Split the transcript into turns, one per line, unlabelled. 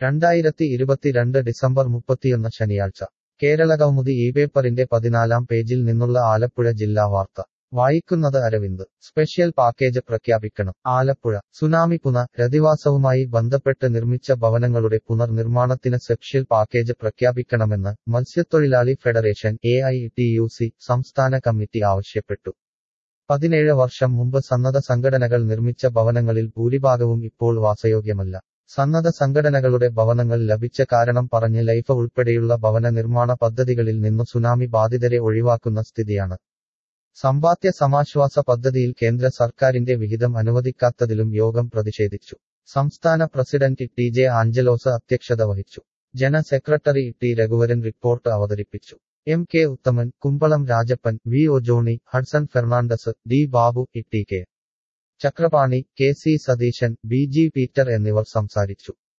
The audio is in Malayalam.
രണ്ടായിരത്തി ഇരുപത്തിരണ്ട് ഡിസംബർ മുപ്പത്തിയൊന്ന് ശനിയാഴ്ച കേരളകൗമുദി ഈ പേപ്പറിന്റെ പതിനാലാം പേജിൽ നിന്നുള്ള ആലപ്പുഴ ജില്ലാ വാർത്ത വായിക്കുന്നത് അരവിന്ദ് സ്പെഷ്യൽ പാക്കേജ് പ്രഖ്യാപിക്കണം ആലപ്പുഴ സുനാമി പുനരധിവാസവുമായി ബന്ധപ്പെട്ട് നിർമ്മിച്ച ഭവനങ്ങളുടെ പുനർനിർമ്മാണത്തിന് സ്പെഷ്യൽ പാക്കേജ് പ്രഖ്യാപിക്കണമെന്ന് മത്സ്യത്തൊഴിലാളി federation A I T U C സംസ്ഥാന കമ്മിറ്റി ആവശ്യപ്പെട്ടു പതിനേഴ് വർഷം മുമ്പ് സന്നദ്ധ സംഘടനകൾ നിർമ്മിച്ച ഭവനങ്ങളിൽ ഭൂരിഭാഗവും ഇപ്പോൾ വാസയോഗ്യമല്ല സന്നദ്ധ സംഘടനകളുടെ ഭവനങ്ങൾ ലഭിച്ച കാരണം പറഞ്ഞ് ലൈഫ് ഉൾപ്പെടെയുള്ള ഭവന നിർമ്മാണ പദ്ധതികളിൽ നിന്നു സുനാമി ബാധിതരെ ഒഴിവാക്കുന്ന സ്ഥിതിയാണ് സമ്പാദ്യ സമാശ്വാസ പദ്ധതിയിൽ കേന്ദ്ര സർക്കാരിന്റെ വിഹിതം അനുവദിക്കാത്തതിലും യോഗം പ്രതിഷേധിച്ചു സംസ്ഥാന പ്രസിഡന്റ് ടി ജെ ആഞ്ചലോസ് അധ്യക്ഷത വഹിച്ചു ജന സെക്രട്ടറി ടി രഘുവരൻ റിപ്പോർട്ട് അവതരിപ്പിച്ചു M K Uthaman Kumbalam Rajappan V O Johny Hudson Fernandez D Babu T K Chakrapani K C Satheesan B G Peter എന്നിവർ സംസാരിച്ചു